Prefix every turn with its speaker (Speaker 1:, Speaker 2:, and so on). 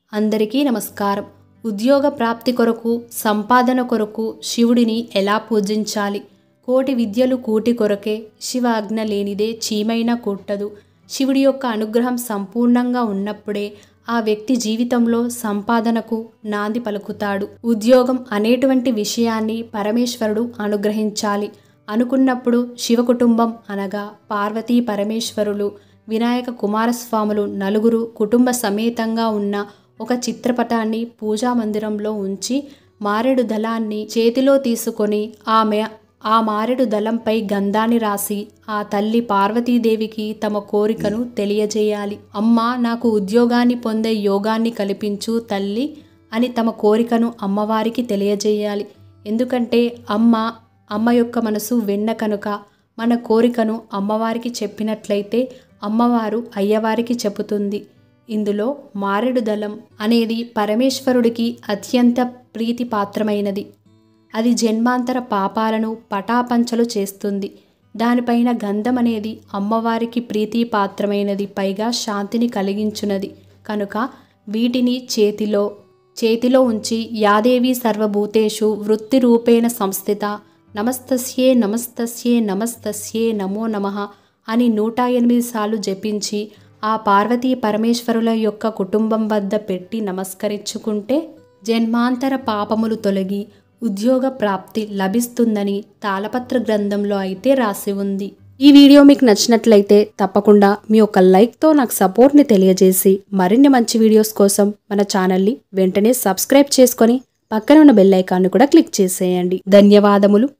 Speaker 1: అందరికీ నమస్కారం ఉద్యోగ ప్రాప్తి కొరకు సంపాదన కొరకు శివుడిని ఎలా పూజించాలి కోటి విద్యలు కూటి కొరకే శివ ఆజ్ఞ లేనిదే చీమైనా కొట్టదు శివుడి యొక్క అనుగ్రహం సంపూర్ణంగా ఉన్నప్పుడే ఆ వ్యక్తి జీవితంలో సంపాదనకు నాంది పలుకుతాడు ఉద్యోగం అనేటువంటి విషయాన్ని పరమేశ్వరుడు అనుగ్రహించాలి అనుకున్నప్పుడు శివ కుటుంబం అనగా పార్వతీ పరమేశ్వరులు వినాయక కుమారస్వాములు నలుగురు కుటుంబ సమేతంగా ఉన్న ఒక చిత్రపటాన్ని పూజా మందిరంలో ఉంచి మారేడు దళాన్ని చేతిలో తీసుకొని ఆమె ఆ మారేడు దళంపై గంధాన్ని రాసి ఆ తల్లి పార్వతీదేవికి తమ కోరికను తెలియజేయాలి అమ్మ నాకు ఉద్యోగాన్ని పొందే యోగాన్ని కల్పించు తల్లి అని తమ కోరికను అమ్మవారికి తెలియజేయాలి ఎందుకంటే అమ్మ అమ్మ యొక్క మనసు వెన్న కనుక మన కోరికను అమ్మవారికి చెప్పినట్లయితే అమ్మవారు అయ్యవారికి చెబుతుంది ఇందులో మారేడు దళం అనేది పరమేశ్వరుడికి అత్యంత ప్రీతిపాత్రమైనది అది జన్మాంతర పాపాలను పటాపంచలు చేస్తుంది దానిపైన గంధం అనేది అమ్మవారికి ప్రీతిపాత్రమైనది పైగా శాంతిని కలిగించున్నది కనుక వీటిని చేతిలో చేతిలో ఉంచి యాదేవి సర్వభూతేషు వృత్తి రూపేణ సంస్థిత నమస్తస్యే నమస్తస్యే నమస్తస్యే నమో నమః అని నూట ఎనిమిది సార్లు జపించి ఆ పార్వతీ పరమేశ్వరుల యొక్క కుటుంబం వద్ద పెట్టి నమస్కరించుకుంటే జన్మాంతర పాపములు తొలగి ఉద్యోగ ప్రాప్తి లభిస్తుందని తాళపత్ర గ్రంథంలో అయితే రాసి ఉంది ఈ వీడియో మీకు నచ్చినట్లయితే తప్పకుండా మీ యొక్క లైక్తో నాకు సపోర్ట్ని తెలియజేసి మరిన్ని మంచి వీడియోస్ కోసం మన ఛానల్ని వెంటనే సబ్స్క్రైబ్ చేసుకొని పక్కన ఉన్న బెల్ ఐకాన్ని కూడా క్లిక్ చేసేయండి ధన్యవాదములు